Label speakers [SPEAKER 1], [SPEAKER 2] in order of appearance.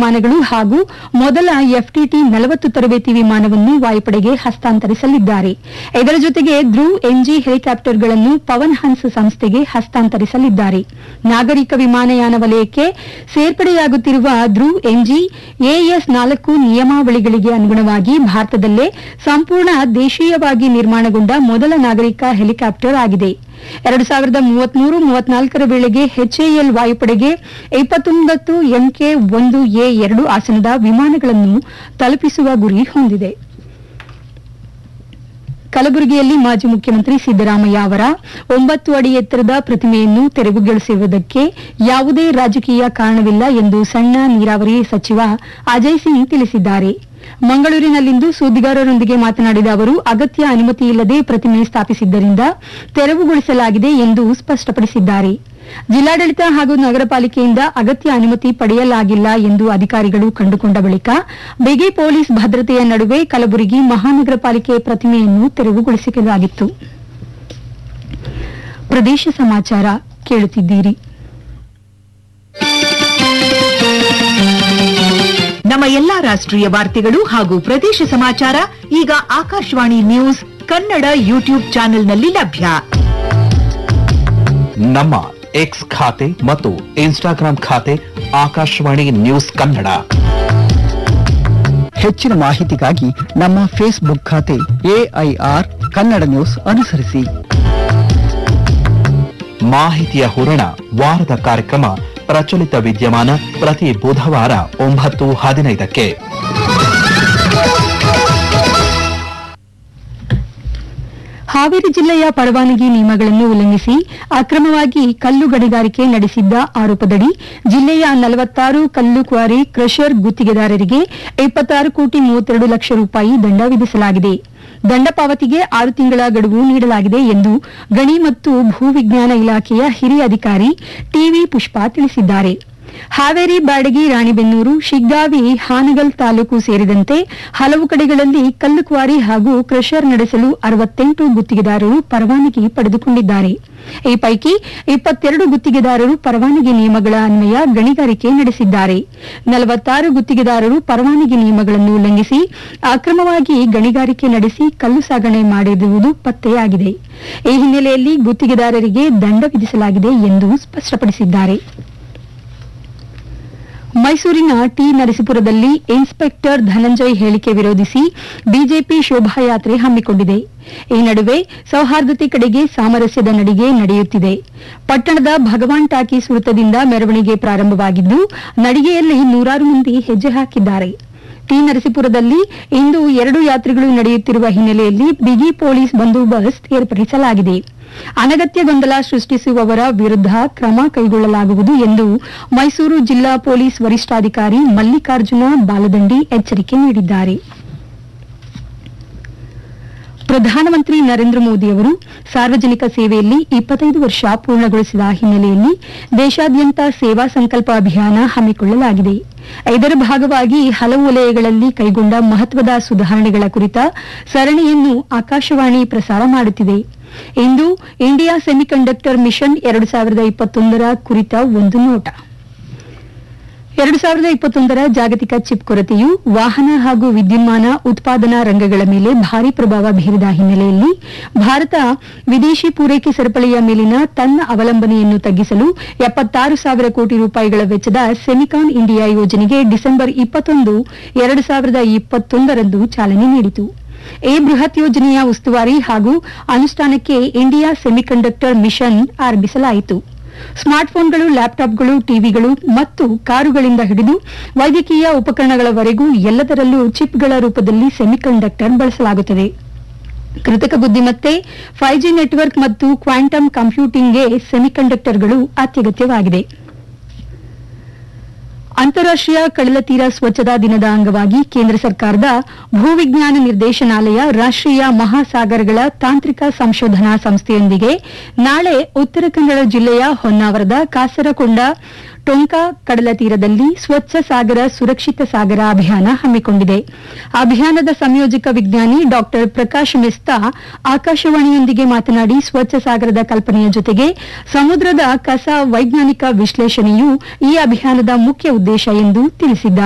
[SPEAKER 1] ವಿಮಾನಗಳು ಹಾಗೂ ಮೊದಲ ಎಫ್ಟಿಟಿ ನಲವತ್ತು ತರಬೇತಿ ವಿಮಾನವನ್ನು ವಾಯುಪಡೆಗೆ ಹಸ್ತಾಂತರಿಸಲಿದ್ದಾರೆ ಇದರ ಜೊತೆಗೆ ಧ್ರುವ್ ಎನ್ಜಿ ಹೆಲಿಕಾಪ್ಟರ್ಗಳನ್ನು ಪವನ್ ಹನ್ಸ್ ಸಂಸ್ಥೆಗೆ ಹಸ್ತಾಂತರಿಸಲಿದ್ದಾರೆ ನಾಗರಿಕ ವಿಮಾನಯಾನ ವಲಯಕ್ಕೆ ಸೇರ್ಪಡೆಯಾಗುತ್ತಿರುವ ಧ್ರುವ್ ಎನ್ಜಿ ಎಎಸ್ ನಾಲ್ಕು ನಿಯಮಾವಳಿಗಳಿಗೆ ಅನುಗುಣವಾಗಿ ಭಾರತದಲ್ಲೇ ಸಂಪೂರ್ಣ ದೇಶೀಯವಾಗಿ ನಿರ್ಮಾಣಗೊಂಡ ಮೊದಲ ನಾಗರಿಕ ಹೆಲಿಕಾಪ್ಟರ್ ಆಗಿದೆ ಎರಡು ಸಾವಿರದ ಮೂವತ್ಮೂರು ಮೂವತ್ನಾಲ್ಕರ ವೇಳೆಗೆ ಎಚ್ಎಎಲ್ ವಾಯುಪಡೆಗೆ ಇಪ್ಪತ್ತೊಂಬತ್ತು ಎಂಕೆ ಒಂದು ಎ ಎರಡು ಆಸನದ ವಿಮಾನಗಳನ್ನು ತಲುಪಿಸುವ ಗುರಿ ಹೊಂದಿದೆ ಕಲಬುರಗಿಯಲ್ಲಿ ಮಾಜಿ ಮುಖ್ಯಮಂತ್ರಿ ಸಿದ್ದರಾಮಯ್ಯ ಅವರ ಒಂಬತ್ತು ಅಡಿ ಎತ್ತರದ ಪ್ರತಿಮೆಯನ್ನು ತೆರವುಗೊಳಿಸಿರುವುದಕ್ಕೆ ಯಾವುದೇ ರಾಜಕೀಯ ಕಾರಣವಿಲ್ಲ ಎಂದು ಸಣ್ಣ ನೀರಾವರಿ ಸಚಿವ ಅಜಯ್ ಸಿಂಗ್ ತಿಳಿಸಿದ್ದಾರೆ ಮಂಗಳೂರಿನಲ್ಲಿಂದು ಸುದ್ದಿಗಾರರೊಂದಿಗೆ ಮಾತನಾಡಿದ ಅವರು ಅಗತ್ಯ ಅನುಮತಿ ಇಲ್ಲದೆ ಪ್ರತಿಮೆ ಸ್ಥಾಪಿಸಿದ್ದರಿಂದ ತೆರವುಗೊಳಿಸಲಾಗಿದೆ ಎಂದು ಸ್ಪಷ್ಟಪಡಿಸಿದ್ದಾರೆ ಜಿಲ್ಲಾಡಳಿತ ಹಾಗೂ ನಗರ ಪಾಲಿಕೆಯಿಂದ ಅಗತ್ಯ ಅನುಮತಿ ಪಡೆಯಲಾಗಿಲ್ಲ ಎಂದು ಅಧಿಕಾರಿಗಳು ಕಂಡುಕೊಂಡ ಬಳಿಕ ಬಿಗಿ ಪೊಲೀಸ್ ಭದ್ರತೆಯ ನಡುವೆ ಕಲಬುರಗಿ ಮಹಾನಗರ ಪಾಲಿಕೆ ಪ್ರತಿಮೆಯನ್ನು ತೆರವುಗೊಳಿಸಲಾಗಿತ್ತು ಪ್ರದೇಶ ಸಮಾಚಾರ ಕೇಳುತ್ತಿದ್ದೀರಿ
[SPEAKER 2] ನಮ್ಮ ಎಲ್ಲಾ ರಾಷ್ಟ್ರೀಯ ವಾರ್ತೆಗಳು ಹಾಗೂ ಪ್ರದೇಶ ಸಮಾಚಾರ ಈಗ ಆಕಾಶವಾಣಿ ನ್ಯೂಸ್ ಕನ್ನಡ ಯೂಟ್ಯೂಬ್ ಚಾನೆಲ್ನಲ್ಲಿ ಲಭ್ಯ
[SPEAKER 3] ನಮ್ಮ ಎಕ್ಸ್ ಖಾತೆ ಮತ್ತು ಇನ್ಸ್ಟಾಗ್ರಾಂ ಖಾತೆ ಆಕಾಶವಾಣಿ ನ್ಯೂಸ್ ಕನ್ನಡ
[SPEAKER 4] ಹೆಚ್ಚಿನ ಮಾಹಿತಿಗಾಗಿ ನಮ್ಮ ಫೇಸ್ಬುಕ್ ಖಾತೆ ಎಐಆರ್ ಕನ್ನಡ ನ್ಯೂಸ್ ಅನುಸರಿಸಿ
[SPEAKER 3] ಮಾಹಿತಿಯ ಹೂರಣ ವಾರದ ಕಾರ್ಯಕ್ರಮ ಪ್ರಚಲಿತ ವಿದ್ಯಮಾನ ಪ್ರತಿ ಬುಧವಾರ ಒಂಬತ್ತು ಹದಿನೈದಕ್ಕೆ
[SPEAKER 1] ಹಾವೇರಿ ಜಿಲ್ಲೆಯ ಪರವಾನಗಿ ನಿಯಮಗಳನ್ನು ಉಲ್ಲಂಘಿಸಿ ಅಕ್ರಮವಾಗಿ ಕಲ್ಲು ಗಣಿಗಾರಿಕೆ ನಡೆಸಿದ್ದ ಆರೋಪದಡಿ ಜಿಲ್ಲೆಯ ನಲವತ್ತಾರು ಕಲ್ಲು ಕ್ವಾರಿ ಕ್ರಷರ್ ಗುತ್ತಿಗೆದಾರರಿಗೆ ಇಪ್ಪತ್ತಾರು ಕೋಟಿ ಮೂವತ್ತೆರಡು ಲಕ್ಷ ರೂಪಾಯಿ ದಂಡ ವಿಧಿಸಲಾಗಿದೆ ದಂಡ ಪಾವತಿಗೆ ಆರು ತಿಂಗಳ ಗಡುವು ನೀಡಲಾಗಿದೆ ಎಂದು ಗಣಿ ಮತ್ತು ಭೂವಿಜ್ಞಾನ ಇಲಾಖೆಯ ಹಿರಿಯ ಅಧಿಕಾರಿ ಟಿವಿ ಪುಷ್ಪಾ ತಿಳಿಸಿದ್ದಾರೆ ಹಾವೇರಿ ಬ್ಯಾಡಗಿ ರಾಣಿಬೆನ್ನೂರು ಶಿಗ್ಗಾವಿ ಹಾನಗಲ್ ತಾಲೂಕು ಸೇರಿದಂತೆ ಹಲವು ಕಡೆಗಳಲ್ಲಿ ಕಲ್ಲು ಕ್ವಾರಿ ಹಾಗೂ ಕ್ರಷರ್ ನಡೆಸಲು ಅರವತ್ತೆಂಟು ಗುತ್ತಿಗೆದಾರರು ಪರವಾನಗಿ ಪಡೆದುಕೊಂಡಿದ್ದಾರೆ ಈ ಪೈಕಿ ಇಪ್ಪತ್ತೆರಡು ಗುತ್ತಿಗೆದಾರರು ಪರವಾನಗಿ ನಿಯಮಗಳ ಅನ್ವಯ ಗಣಿಗಾರಿಕೆ ನಡೆಸಿದ್ದಾರೆ ನಲವತ್ತಾರು ಗುತ್ತಿಗೆದಾರರು ಪರವಾನಗಿ ನಿಯಮಗಳನ್ನು ಉಲ್ಲಂಘಿಸಿ ಅಕ್ರಮವಾಗಿ ಗಣಿಗಾರಿಕೆ ನಡೆಸಿ ಕಲ್ಲು ಸಾಗಣೆ ಮಾಡಿರುವುದು ಪತ್ತೆಯಾಗಿದೆ ಈ ಹಿನ್ನೆಲೆಯಲ್ಲಿ ಗುತ್ತಿಗೆದಾರರಿಗೆ ದಂಡ ವಿಧಿಸಲಾಗಿದೆ ಎಂದು ಸ್ಪಷ್ಟಪಡಿಸಿದ್ದಾರೆ ಮೈಸೂರಿನ ಟಿ ನರಸೀಪುರದಲ್ಲಿ ಇನ್ಸ್ಪೆಕ್ಟರ್ ಧನಂಜಯ್ ಹೇಳಿಕೆ ವಿರೋಧಿಸಿ ಬಿಜೆಪಿ ಶೋಭಾಯಾತ್ರೆ ಹಮ್ಮಿಕೊಂಡಿದೆ ಈ ನಡುವೆ ಸೌಹಾರ್ದತೆ ಕಡೆಗೆ ಸಾಮರಸ್ಯದ ನಡಿಗೆ ನಡೆಯುತ್ತಿದೆ ಪಟ್ಟಣದ ಭಗವಾನ್ ಟಾಕೀಸ್ ವೃತ್ತದಿಂದ ಮೆರವಣಿಗೆ ಪ್ರಾರಂಭವಾಗಿದ್ದು ನಡಿಗೆಯಲ್ಲಿ ನೂರಾರು ಮಂದಿ ಹೆಜ್ಜೆ ಹಾಕಿದ್ದಾರೆ ಟಿ ನರಸೀಪುರದಲ್ಲಿ ಇಂದು ಎರಡು ಯಾತ್ರೆಗಳು ನಡೆಯುತ್ತಿರುವ ಹಿನ್ನೆಲೆಯಲ್ಲಿ ಬಿಗಿ ಪೊಲೀಸ್ ಬಂದೋಬಸ್ತ್ ಏರ್ಪಡಿಸಲಾಗಿದೆ ಅನಗತ್ಯ ಗೊಂದಲ ಸೃಷ್ಟಿಸುವವರ ವಿರುದ್ಧ ಕ್ರಮ ಕೈಗೊಳ್ಳಲಾಗುವುದು ಎಂದು ಮೈಸೂರು ಜಿಲ್ಲಾ ಪೊಲೀಸ್ ವರಿಷ್ಠಾಧಿಕಾರಿ ಮಲ್ಲಿಕಾರ್ಜುನ ಬಾಲದಂಡಿ ಎಚ್ಚರಿಕೆ ನೀಡಿದ್ದಾರೆ ಪ್ರಧಾನಮಂತ್ರಿ ನರೇಂದ್ರ ಮೋದಿ ಅವರು ಸಾರ್ವಜನಿಕ ಸೇವೆಯಲ್ಲಿ ಇಪ್ಪತ್ತೈದು ವರ್ಷ ಪೂರ್ಣಗೊಳಿಸಿದ ಹಿನ್ನೆಲೆಯಲ್ಲಿ ದೇಶಾದ್ಯಂತ ಸೇವಾ ಸಂಕಲ್ಪ ಅಭಿಯಾನ ಹಮ್ಮಿಕೊಳ್ಳಲಾಗಿದೆ ಇದರ ಭಾಗವಾಗಿ ಹಲವು ವಲಯಗಳಲ್ಲಿ ಕೈಗೊಂಡ ಮಹತ್ವದ ಸುಧಾರಣೆಗಳ ಕುರಿತ ಸರಣಿಯನ್ನು ಆಕಾಶವಾಣಿ ಪ್ರಸಾರ ಮಾಡುತ್ತಿದೆ ಇಂದು ಇಂಡಿಯಾ ಸೆಮಿಕಂಡಕ್ಟರ್ ಮಿಷನ್ ಎರಡು ಸಾವಿರದ ಇಪ್ಪತ್ತೊಂದರ ಕುರಿತ ಒಂದು ನೋಟ ಎರಡು ಸಾವಿರದ ಇಪ್ಪತ್ತೊಂದರ ಜಾಗತಿಕ ಚಿಪ್ ಕೊರತೆಯು ವಾಹನ ಹಾಗೂ ವಿದ್ಯುನ್ಮಾನ ಉತ್ಪಾದನಾ ರಂಗಗಳ ಮೇಲೆ ಭಾರಿ ಪ್ರಭಾವ ಬೀರಿದ ಹಿನ್ನೆಲೆಯಲ್ಲಿ ಭಾರತ ವಿದೇಶಿ ಪೂರೈಕೆ ಸರಪಳಿಯ ಮೇಲಿನ ತನ್ನ ಅವಲಂಬನೆಯನ್ನು ತಗ್ಗಿಸಲು ಎಪ್ಪತ್ತಾರು ಸಾವಿರ ಕೋಟಿ ರೂಪಾಯಿಗಳ ವೆಚ್ಚದ ಸೆಮಿಕಾನ್ ಇಂಡಿಯಾ ಯೋಜನೆಗೆ ಡಿಸೆಂಬರ್ ಇಪ್ಪತ್ತೊಂದು ಎರಡು ಸಾವಿರದ ಇಪ್ಪತ್ತೊಂದರಂದು ಚಾಲನೆ ನೀಡಿತು ಈ ಬೃಹತ್ ಯೋಜನೆಯ ಉಸ್ತುವಾರಿ ಹಾಗೂ ಅನುಷ್ಠಾನಕ್ಕೆ ಇಂಡಿಯಾ ಸೆಮಿಕಂಡಕ್ಟರ್ ಮಿಷನ್ ಆರಂಭಿಸಲಾಯಿತು ಸ್ಮಾರ್ಟ್ಫೋನ್ಗಳು ಲ್ಯಾಪ್ಟಾಪ್ಗಳು ಟಿವಿಗಳು ಮತ್ತು ಕಾರುಗಳಿಂದ ಹಿಡಿದು ವೈದ್ಯಕೀಯ ಉಪಕರಣಗಳವರೆಗೂ ಎಲ್ಲದರಲ್ಲೂ ಚಿಪ್ಗಳ ರೂಪದಲ್ಲಿ ಸೆಮಿಕಂಡಕ್ಟರ್ ಬಳಸಲಾಗುತ್ತದೆ ಕೃತಕ ಬುದ್ದಿಮತ್ತೆ ಫೈವ್ ಜಿ ನೆಟ್ವರ್ಕ್ ಮತ್ತು ಕ್ವಾಂಟಮ್ ಕಂಪ್ಯೂಟಿಂಗ್ಗೆ ಸೆಮಿಕಂಡಕ್ಟರ್ಗಳು ಅತ್ಯಗತ್ಯವಾಗಿದೆ ಅಂತಾರಾಷ್ಟೀಯ ಕಡಲತೀರ ಸ್ವಚ್ಛತಾ ದಿನದ ಅಂಗವಾಗಿ ಕೇಂದ್ರ ಸರ್ಕಾರದ ಭೂವಿಜ್ಞಾನ ನಿರ್ದೇಶನಾಲಯ ರಾಷ್ಟೀಯ ಮಹಾಸಾಗರಗಳ ತಾಂತ್ರಿಕ ಸಂಶೋಧನಾ ಸಂಸ್ಥೆಯೊಂದಿಗೆ ನಾಳೆ ಉತ್ತರ ಕನ್ನಡ ಜಿಲ್ಲೆಯ ಹೊನ್ನಾವರದ ಕಾಸರಕೊಂಡ ಟೊಂಕ ಕಡಲ ತೀರದಲ್ಲಿ ಸ್ವಚ್ಛ ಸಾಗರ ಸುರಕ್ಷಿತ ಸಾಗರ ಅಭಿಯಾನ ಹಮ್ಮಿಕೊಂಡಿದೆ ಅಭಿಯಾನದ ಸಂಯೋಜಕ ವಿಜ್ಞಾನಿ ಡಾಕ್ಟರ್ ಪ್ರಕಾಶ್ ಮೆಸ್ತಾ ಆಕಾಶವಾಣಿಯೊಂದಿಗೆ ಮಾತನಾಡಿ ಸ್ವಚ್ಛ ಸಾಗರದ ಕಲ್ಪನೆಯ ಜೊತೆಗೆ ಸಮುದ್ರದ ಕಸ ವೈಜ್ಞಾನಿಕ ವಿಶ್ಲೇಷಣೆಯು ಈ ಅಭಿಯಾನದ ಮುಖ್ಯ ಉದ್ದೇಶ ಎಂದು ತಿಳಿಸಿದ್ದಾರೆ